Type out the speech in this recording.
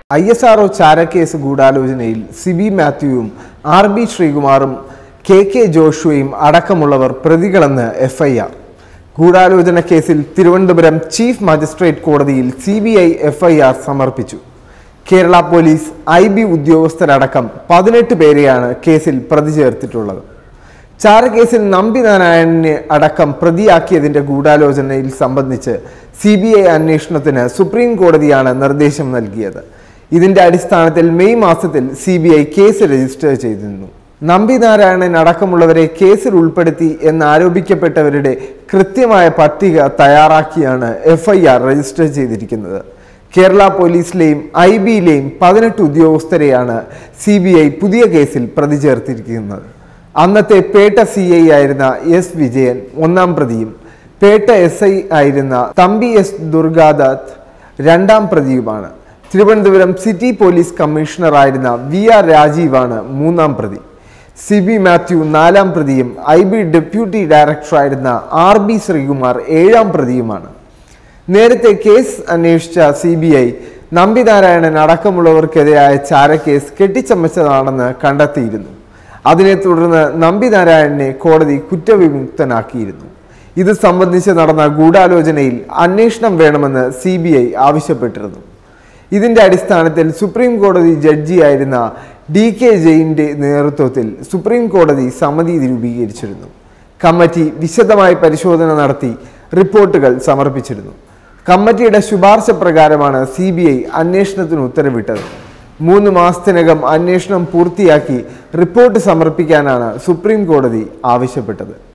I S R ചാരക്കേസ് ഗൂഢാലോചനയിൽ സിബി മാത്യുവും ആർ ബി ശ്രീകുമാറും കെ കെ ജോഷുവയും അടക്കമുള്ളവർ പ്രതികളെന്ന് എഫ്ഐആർ ഗൂഢാലോചന കേസിൽ തിരുവനന്തപുരം ചീഫ് മജിസ്ട്രേറ്റ് കോടതിയിൽ സി ബി ഐ എഫ്ഐആർ സമർപ്പിച്ചു കേരള പോലീസ് ഐ ബി ഉദ്യോഗസ്ഥരടക്കം പതിനെട്ട് പേരെയാണ് കേസിൽ പ്രതി ചേർത്തിട്ടുള്ളത് ചാരക്കേസിൽ നമ്പി നാരായണനെ അടക്കം പ്രതിയാക്കിയതിന്റെ ഗൂഢാലോചനയിൽ സംബന്ധിച്ച് സി ബി ഐ അന്വേഷണത്തിന് സുപ്രീം കോടതിയാണ് നിർദ്ദേശം നൽകിയത് ഇതിന്റെ അടിസ്ഥാനത്തിൽ മെയ് മാസത്തിൽ C B I case register ചെയ്തിരുന്നു നമ്പി നാരായണൻ അടക്കമുള്ളവരെ കേസിൽ ഉൾപ്പെടുത്തി എന്നാരോപിക്കപ്പെട്ടവരുടെ കൃത്യമായ പട്ടിക തയ്യാറാക്കിയാണ് എഫ്ഐആർ രജിസ്റ്റർ ചെയ്തിരിക്കുന്നത് കേരള പോലീസിലെയും ഐ ബിയിലെയും പതിനെട്ട് ഉദ്യോഗസ്ഥരെയാണ് സി ബി ഐ പുതിയ കേസിൽ പ്രതി ചേർത്തിരിക്കുന്നത് അന്നത്തെ പേട്ട സി ഐ ആയിരുന്ന എസ് വിജയൻ ഒന്നാം പ്രതിയും പേട്ട എസ് ഐ ആയിരുന്ന തമ്പി എസ് ദുർഗാദത്ത് രണ്ടാം പ്രതിയുമാണ് തിരുവനന്തപുരം സിറ്റി പോലീസ് കമ്മീഷണറായിരുന്ന വി ആർ രാജീവാണ് മൂന്നാം പ്രതി സി ബി മാത്യു നാലാം പ്രതിയും ഐ ബി ഡെപ്യൂട്ടി ഡയറക്ടറായിരുന്ന ആർ ബി ശ്രീകുമാർ ഏഴാം പ്രതിയുമാണ് നേരത്തെ കേസ് അന്വേഷിച്ച സി ബി ഐ നമ്പിനാരായണൻ അടക്കമുള്ളവർക്കെതിരായ ചാരക്കേസ് കെട്ടിച്ചമച്ചതാണെന്ന് കണ്ടെത്തിയിരുന്നു അതിനെ തുടർന്ന് നമ്പിനാരായണനെ കോടതി കുറ്റവിമുക്തനാക്കിയിരുന്നു ഇത് സംബന്ധിച്ച് നടന്ന ഗൂഢാലോചനയിൽ അന്വേഷണം വേണമെന്ന് സി ബി ഐ ആവശ്യപ്പെട്ടിരുന്നു ഇതിന്റെ അടിസ്ഥാനത്തിൽ സുപ്രീം കോടതി ജഡ്ജിയായിരുന്ന ഡി കെ ജെയിന്റെ നേതൃത്വത്തിൽ സുപ്രീം കോടതി സമിതി രൂപീകരിച്ചിരുന്നു കമ്മിറ്റി വിശദമായ പരിശോധന നടത്തി റിപ്പോർട്ടുകൾ സമർപ്പിച്ചിരുന്നു കമ്മിറ്റിയുടെ ശുപാർശ പ്രകാരമാണ് സി ബി ഐ അന്വേഷണത്തിന് ഉത്തരവിട്ടത് മൂന്ന് മാസത്തിനകം അന്വേഷണം പൂർത്തിയാക്കി റിപ്പോർട്ട് സമർപ്പിക്കാനാണ് സുപ്രീം കോടതി ആവശ്യപ്പെട്ടത്